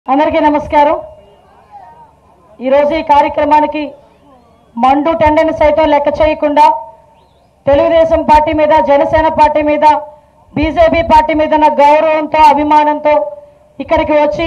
అందరికీ నమస్కారం ఈరోజు ఈ కార్యక్రమానికి మండు టెండని సైతం లెక్క చేయకుండా తెలుగుదేశం పార్టీ మీద జనసేన పార్టీ మీద బీజేపీ పార్టీ మీద ఉన్న గౌరవంతో అభిమానంతో ఇక్కడికి వచ్చి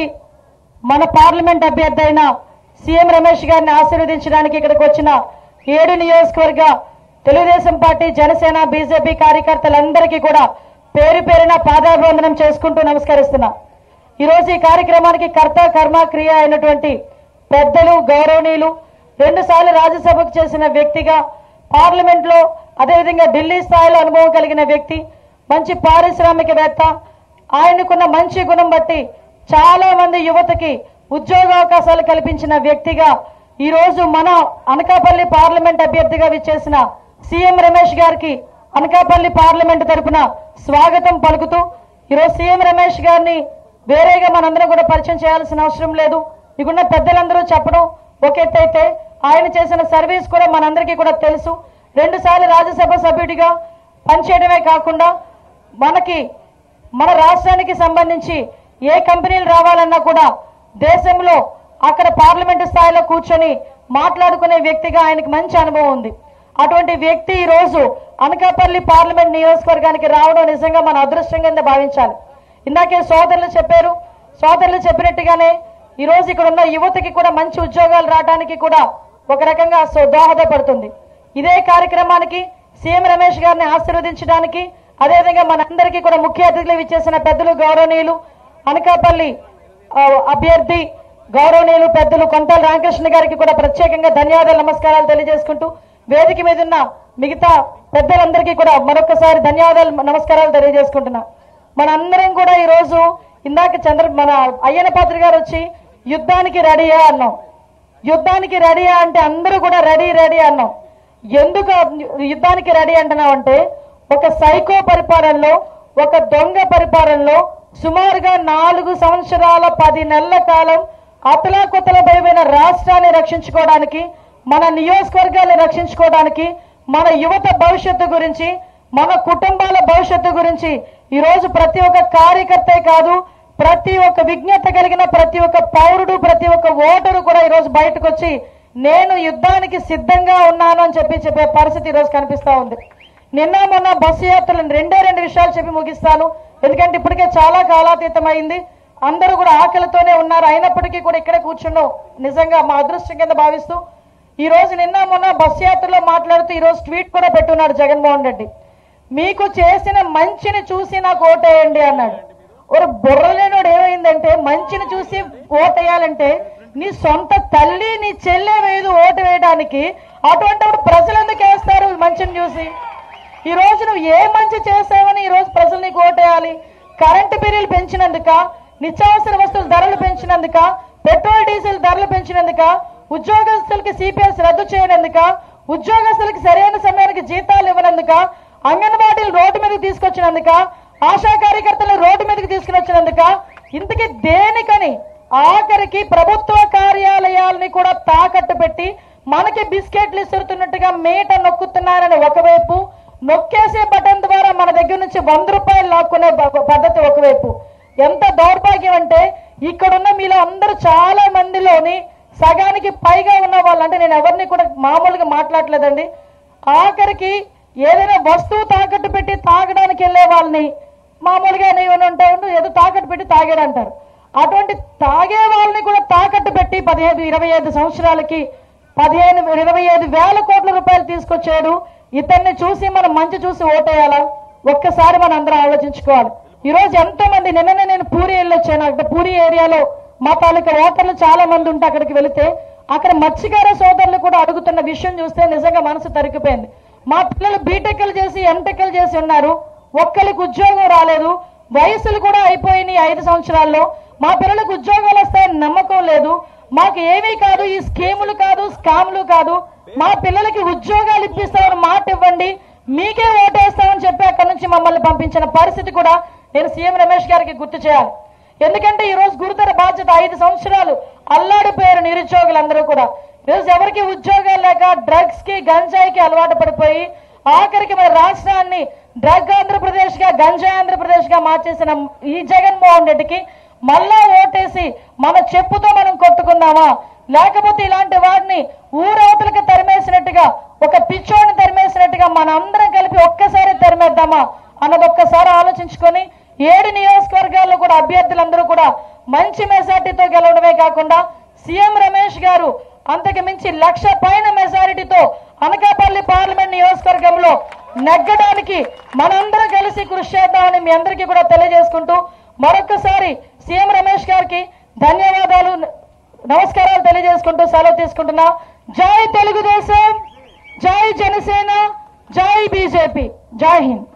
మన పార్లమెంట్ అభ్యర్థి అయిన సీఎం రమేష్ గారిని ఆశీర్వదించడానికి ఇక్కడికి వచ్చిన ఏడు నియోజకవర్గ తెలుగుదేశం పార్టీ జనసేన బీజేపీ కార్యకర్తలందరికీ కూడా పేరు పేరున పాదాభివందనం చేసుకుంటూ నమస్కరిస్తున్నా ఈ రోజు ఈ కార్యక్రమానికి కర్త కర్మ క్రియ అయినటువంటి పెద్దలు గౌరవనీయులు రెండు సార్లు రాజ్యసభకు చేసిన వ్యక్తిగా పార్లమెంట్ లో అదేవిధంగా ఢిల్లీ స్థాయిలో అనుభవం కలిగిన వ్యక్తి మంచి పారిశ్రామికవేత్త ఆయనకున్న మంచి గుణం బట్టి చాలా మంది యువతకి ఉద్యోగావకాశాలు కల్పించిన వ్యక్తిగా ఈ రోజు మన అనకాపల్లి పార్లమెంట్ అభ్యర్థిగా విచ్చేసిన సీఎం రమేష్ గారికి అనకాపల్లి పార్లమెంట్ తరపున స్వాగతం పలుకుతూ ఈరోజు సీఎం రమేష్ గారిని వేరేగా మనందరం కూడా పరిచయం చేయాల్సిన అవసరం లేదు ఇకున్న పెద్దలందరూ చెప్పడం ఒక ఎత్తు అయితే ఆయన చేసిన సర్వీస్ కూడా మనందరికీ కూడా తెలుసు రెండు సార్లు రాజ్యసభ సభ్యుడిగా పనిచేయడమే కాకుండా మనకి మన రాష్ట్రానికి సంబంధించి ఏ కంపెనీలు రావాలన్నా కూడా దేశంలో అక్కడ పార్లమెంటు స్థాయిలో కూర్చొని మాట్లాడుకునే వ్యక్తిగా ఆయనకి మంచి అనుభవం ఉంది అటువంటి వ్యక్తి ఈ రోజు అనకాపల్లి పార్లమెంట్ నియోజకవర్గానికి రావడం నిజంగా మన అదృష్టం కింద భావించాలి ఇందాకే సోదరులు చెప్పారు సోదరులు చెప్పినట్టుగానే ఈ రోజు ఇక్కడ ఉన్న యువతకి కూడా మంచి ఉద్యోగాలు రావడానికి కూడా ఒక రకంగా సో- దోహదపడుతుంది ఇదే కార్యక్రమానికి సీఎం రమేష్ గారిని ఆశీర్వదించడానికి అదేవిధంగా మనందరికీ కూడా ముఖ్య అతిథులు ఇచ్చేసిన పెద్దలు గౌరవనీయులు అనకాపల్లి ఆ, అభ్యర్థి గౌరవనీయులు పెద్దలు కొంతల రామకృష్ణ గారికి కూడా ప్రత్యేకంగా ధన్యవాదాలు నమస్కారాలు తెలియజేసుకుంటూ వేదిక మీద ఉన్న మిగతా పెద్దలందరికీ కూడా మరొకసారి ధన్యవాదాలు నమస్కారాలు తెలియజేసుకుంటున్నా మనందరం కూడా ఈ రోజు ఇందాక చంద్ర మన అయ్యన పాత్ర గారు వచ్చి యుద్ధానికి రెడీయా అన్నాం యుద్ధానికి రెడీయా అంటే అందరూ కూడా రెడీ రెడీ అన్నాం ఎందుకు యుద్ధానికి రెడీ అంటున్నాం అంటే ఒక సైకో పరిపాలనలో ఒక దొంగ పరిపాలనలో సుమారుగా నాలుగు సంవత్సరాల పది నెలల కాలం అతలాకుతలపైపోయిన రాష్ట్రాన్ని రక్షించుకోవడానికి మన నియోజకవర్గాన్ని రక్షించుకోవడానికి మన యువత భవిష్యత్తు గురించి మన కుటుంబాల భవిష్యత్తు గురించి ఈ రోజు ప్రతి ఒక్క కార్యకర్తే కాదు ప్రతి ఒక్క విజ్ఞత కలిగిన ప్రతి ఒక్క పౌరుడు ప్రతి ఒక్క ఓటరు కూడా ఈ రోజు బయటకు వచ్చి నేను యుద్ధానికి సిద్ధంగా ఉన్నాను అని చెప్పి చెప్పే పరిస్థితి ఈ రోజు కనిపిస్తా ఉంది నిన్న మొన్న బస్సు యాత్రలు రెండే రెండు విషయాలు చెప్పి ముగిస్తాను ఎందుకంటే ఇప్పటికే చాలా కాలాతీతం అయింది అందరూ కూడా ఆకలితోనే ఉన్నారు అయినప్పటికీ కూడా ఇక్కడే కూర్చున్నాం నిజంగా మా అదృష్టం కింద భావిస్తూ ఈ రోజు నిన్న మొన్న బస్సు యాత్రలో మాట్లాడుతూ ఈ రోజు ట్వీట్ కూడా పెట్టున్నాడు జగన్మోహన్ రెడ్డి మీకు చేసిన మంచిని చూసి నాకు ఓటేయండి అన్నాడు ఒక బుర్రలేనోడు ఏమైందంటే మంచిని చూసి ఓటేయాలంటే నీ సొంత తల్లి నీ చెల్లె వేయదు ఓటు వేయడానికి అటువంటి ప్రజలు ఎందుకు వేస్తారు మంచిని చూసి ఈ రోజు నువ్వు ఏ మంచి చేసావని ఈ రోజు ప్రజలు నీకు ఓటేయాలి కరెంటు బిల్లులు పెంచినందుక నిత్యావసర వస్తువుల ధరలు పెంచినందుక పెట్రోల్ డీజిల్ ధరలు పెంచినందుక ఉద్యోగస్తులకి సిపిఎస్ రద్దు చేయనందుక ఉద్యోగస్తులకి సరైన సమయానికి జీతాలు ఇవ్వనందుక అంగన్వాడీలు రోడ్డు మీదకి తీసుకొచ్చినందుక ఆశా కార్యకర్తలు రోడ్డు మీదకి తీసుకుని వచ్చినందుక ఇంతకీ దేనికని ఆఖరికి ప్రభుత్వ కార్యాలయాలని కూడా తాకట్టు పెట్టి మనకి బిస్కెట్లు ఇస్తున్నట్టుగా మేట నొక్కుతున్నారని ఒకవైపు నొక్కేసే బటన్ ద్వారా మన దగ్గర నుంచి వంద రూపాయలు లాక్కునే ప- పద్ధతి ఒకవైపు ఎంత దౌర్భాగ్యం అంటే ఇక్కడున్న మీలో అందరూ చాలా మందిలోని సగానికి పైగా ఉన్న వాళ్ళు అంటే నేను ఎవరిని కూడా మామూలుగా మాట్లాడలేదండి ఆఖరికి ఏదైనా వస్తువు తాకట్టు పెట్టి తాగడానికి వెళ్ళే వాళ్ళని మామూలుగా నేను ఉంటాను ఏదో తాకట్టు పెట్టి తాగాడు అంటారు అటువంటి తాగే వాళ్ళని కూడా తాకట్టు పెట్టి పదిహేను ఇరవై ఐదు సంవత్సరాలకి పదిహేను ఇరవై ఐదు వేల కోట్ల రూపాయలు తీసుకొచ్చాడు ఇతన్ని చూసి మనం మంచి చూసి ఓటేయాలా ఒక్కసారి మనం అందరం ఆలోచించుకోవాలి ఈ రోజు ఎంతో మంది నిన్ననే నేను పూరి వెళ్ళొచ్చాను అక్కడ పూరి ఏరియాలో మా తాలూకా ఓటర్లు చాలా మంది ఉంటే అక్కడికి వెళితే అక్కడ మత్స్యకార సోదరులు కూడా అడుగుతున్న విషయం చూస్తే నిజంగా మనసు తరిగిపోయింది మా పిల్లలు బీటెక్లు చేసి ఎంటెక్లు చేసి ఉన్నారు ఒక్కరికి ఉద్యోగం రాలేదు వయసులు కూడా అయిపోయినాయి ఐదు సంవత్సరాల్లో మా పిల్లలకు ఉద్యోగాలు వస్తాయని నమ్మకం లేదు మాకు ఏమీ కాదు ఈ స్కీములు కాదు స్కాములు కాదు మా పిల్లలకి ఉద్యోగాలు ఇప్పిస్తామని మాట ఇవ్వండి మీకే ఓటేస్తామని చెప్పి అక్కడి నుంచి మమ్మల్ని పంపించిన పరిస్థితి కూడా నేను సీఎం రమేష్ గారికి గుర్తు చేయాలి ఎందుకంటే ఈ రోజు గురుతర బాధ్యత ఐదు సంవత్సరాలు అల్లాడిపోయారు నిరుద్యోగులందరూ కూడా ఈరోజు ఎవరికి ఉద్యోగాలు లేక డ్రగ్స్ కి గంజాయికి అలవాటు పడిపోయి ఆఖరికి మన రాష్ట్రాన్ని డ్రగ్ ఆంధ్రప్రదేశ్ గా గంజాయి ఆంధ్రప్రదేశ్ గా మార్చేసిన ఈ జగన్మోహన్ రెడ్డికి మళ్ళా ఓటేసి మన చెప్పుతో మనం కొట్టుకున్నామా లేకపోతే ఇలాంటి వాడిని ఊరవతలకి తరిమేసినట్టుగా ఒక పిచ్చోడిని తరిమేసినట్టుగా మనందరం కలిపి ఒక్కసారి తరిమేద్దామా అన్నది ఒక్కసారి ఆలోచించుకొని ఏడు నియోజకవర్గాల్లో కూడా అభ్యర్థులందరూ కూడా మంచి మెజార్టీతో గెలవడమే కాకుండా సీఎం రమేష్ గారు అంతకు మించి లక్ష పైన మెజారిటీతో అనకాపల్లి పార్లమెంట్ నియోజకవర్గంలో నెగ్గడానికి మనందరం కలిసి కృషి చేద్దామని మీ అందరికీ కూడా తెలియజేసుకుంటూ మరొకసారి సీఎం రమేష్ గారికి ధన్యవాదాలు నమస్కారాలు తెలియజేసుకుంటూ సెలవు తీసుకుంటున్నా జై తెలుగుదేశం జై జనసేన జై బీజేపీ జై హింద్